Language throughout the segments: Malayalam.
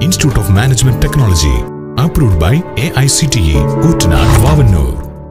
Institute of Management Technology. Approved by AICTE. Uttanad Vavanur.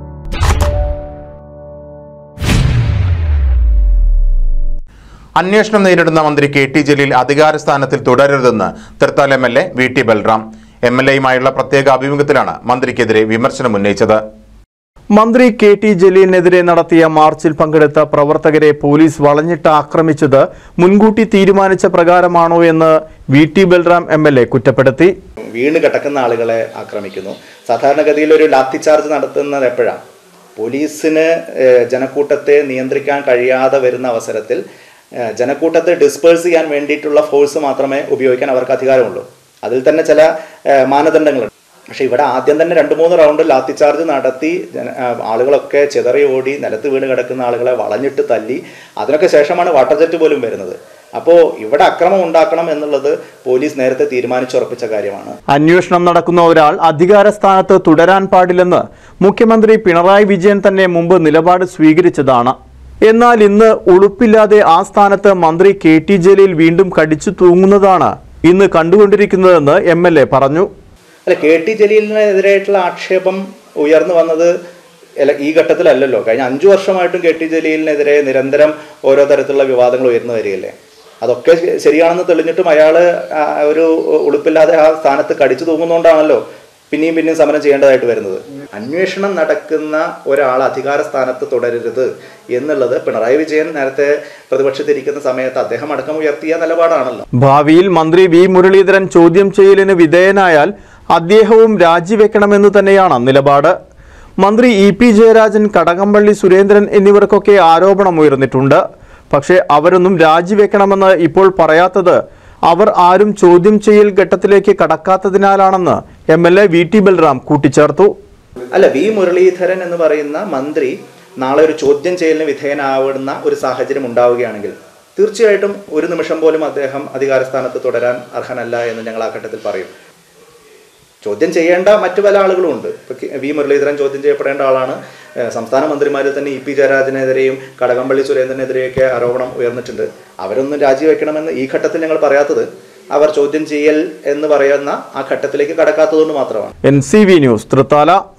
അന്വേഷണം നേരിടുന്ന മന്ത്രി കെ ടി ജലീൽ അധികാര സ്ഥാനത്തിൽ തുടരരുതെന്ന് Thrithala M L A V T Balram M L എയുമായുള്ള പ്രത്യേക അഭിമുഖത്തിലാണ് മന്ത്രിക്കെതിരെ വിമർശനം ഉന്നയിച്ചത് മന്ത്രി കെ ടി ജലീലിനെതിരെ നടത്തിയ മാർച്ചിൽ പങ്കെടുത്ത പ്രവർത്തകരെ പോലീസ് വളഞ്ഞിട്ട് ആക്രമിച്ചത് മുൻകൂട്ടി തീരുമാനിച്ച പ്രകാരമാണോ എന്ന് V T Balram M L A കുറ്റപ്പെടുത്തി വീണ് കിടക്കുന്ന ആളുകളെ ആക്രമിക്കുന്നു സാധാരണഗതിയിൽ ഒരു ലാത്തി ചാർജ് നടത്തുന്നത് എപ്പോഴാണ് പോലീസിന് ഏഹ്, ജനക്കൂട്ടത്തെ നിയന്ത്രിക്കാൻ കഴിയാതെ വരുന്ന അവസരത്തിൽ ഏഹ്, ജനക്കൂട്ടത്തെ ഡിസ്പേഴ്സ് ചെയ്യാൻ വേണ്ടിയിട്ടുള്ള ഫോഴ്സ് മാത്രമേ ഉപയോഗിക്കാൻ അവർക്ക് അധികാരമുള്ളൂ അതിൽ തന്നെ ചില ഏഹ്, മാനദണ്ഡങ്ങളുണ്ട് പക്ഷെ ഇവിടെ ആദ്യം തന്നെ രണ്ട് മൂന്ന് റൗണ്ട് ലാത്തി ചാർജ് നടത്തി ജന ഏഹ്, ആളുകളൊക്കെ ചിതറി ഓടി നിലത്ത് വീണ് കിടക്കുന്ന ആളുകളെ വളഞ്ഞിട്ട് തല്ലി അതിനൊക്കെ ശേഷമാണ് വാട്ടർ ജെറ്റ് പോലും വരുന്നത് അപ്പോൾ ഇവിടെ അക്രമം ഉണ്ടാക്കണം എന്നുള്ളത് പോലീസ് നേരത്തെ തീരുമാനിച്ചുറപ്പിച്ച കാര്യമാണ് അന്വേഷണം നടക്കുന്ന ഒരാൾ അധികാര സ്ഥാനത്ത് തുടരാൻ പാടില്ലെന്ന് മുഖ്യമന്ത്രി പിണറായി വിജയൻ തന്നെ മുമ്പ് നിലപാട് സ്വീകരിച്ചതാണ് എന്നാൽ ഇന്ന് ഉളുപ്പില്ലാതെ ആ സ്ഥാനത്ത് മന്ത്രി കെ ടി ജലീൽ വീണ്ടും കടിച്ചു തൂങ്ങുന്നതാണ് ഇന്ന് കണ്ടുകൊണ്ടിരിക്കുന്നതെന്ന് എം എൽ എ പറഞ്ഞു അല്ല കെ ടി ജലീലിനെതിരായിട്ടുള്ള ആക്ഷേപം ഉയർന്നു വന്നത് എല- ഈ ഘട്ടത്തിലല്ലല്ലോ കഴിഞ്ഞ അഞ്ചു വർഷമായിട്ടും കെ ടി ജലീലിനെതിരെ നിരന്തരം ഓരോ തരത്തിലുള്ള വിവാദങ്ങൾ ഉയർന്നു വരികയല്ലേ അതൊക്കെ ശ- ശരിയാണെന്ന് തെളിഞ്ഞിട്ടും അയാൾ ഒരു ഉളുപ്പില്ലാതെ ആ സ്ഥാനത്ത് കടിച്ചു തൂങ്ങുന്നതുകൊണ്ടാണല്ലോ പിന്നെയും പിന്നെയും സമരം ചെയ്യേണ്ടതായിട്ട് വരുന്നത് അന്വേഷണം നടക്കുന്ന ഒരാൾ അധികാര സ്ഥാനത്ത് തുടരരുത് എന്നുള്ളത് പിണറായി വിജയൻ നേരത്തെ പ്രതിപക്ഷത്തിരിക്കുന്ന സമയത്ത് അദ്ദേഹം അടക്കം ഉയർത്തിയ നിലപാടാണല്ലോ ഭാവിയിൽ മന്ത്രി വി മുരളീധരൻ ചോദ്യം ചെയ്യലിന് വിധേയനായാൽ അദ്ദേഹവും രാജിവെക്കണമെന്ന് തന്നെയാണ് നിലപാട് മന്ത്രി ഇ പി ജയരാജൻ കടകംപള്ളി സുരേന്ദ്രൻ എന്നിവർക്കൊക്കെ ആരോപണം ഉയർന്നിട്ടുണ്ട് പക്ഷേ അവരൊന്നും രാജിവെക്കണമെന്ന് ഇപ്പോൾ പറയാത്തത് അവർ ആരും ചോദ്യം ചെയ്യൽ ഘട്ടത്തിലേക്ക് കടക്കാത്തതിനാലാണെന്ന് M L A V T Balram കൂട്ടിച്ചേർത്തു അല്ല വി മുരളീധരൻ എന്ന് പറയുന്ന മന്ത്രി നാളെ ഒരു ചോദ്യം ചെയ്യലിന് വിധേയനാവുന്ന ഒരു സാഹചര്യം ഉണ്ടാവുകയാണെങ്കിൽ തീർച്ചയായിട്ടും ഒരു നിമിഷം പോലും അദ്ദേഹം അധികാരസ്ഥാനത്ത് തുടരാൻ അർഹനല്ല എന്ന് ഞങ്ങൾ ആ ഘട്ടത്തിൽ പറയും ചോദ്യം ചെയ്യേണ്ട മറ്റു പല ആളുകളും ഉണ്ട് ഇപ്പൊ കെ- വി മുരളീധരൻ ചോദ്യം ചെയ്യപ്പെടേണ്ട ആളാണ് ഏഹ് സംസ്ഥാന മന്ത്രിമാരിൽ തന്നെ ഇ പി ജയരാജനെതിരെയും കടകംപള്ളി സുരേന്ദ്രനെതിരെയൊക്കെ ആരോപണം ഉയർന്നിട്ടുണ്ട് അവരൊന്നും രാജിവെക്കണമെന്ന് ഈ ഘട്ടത്തിൽ ഞങ്ങൾ പറയാത്തത് അവർ ചോദ്യം ചെയ്യൽ എന്ന് പറയുന്ന ആ ഘട്ടത്തിലേക്ക് കടക്കാത്തതുകൊണ്ട് മാത്രമാണ് N C V news Thrithala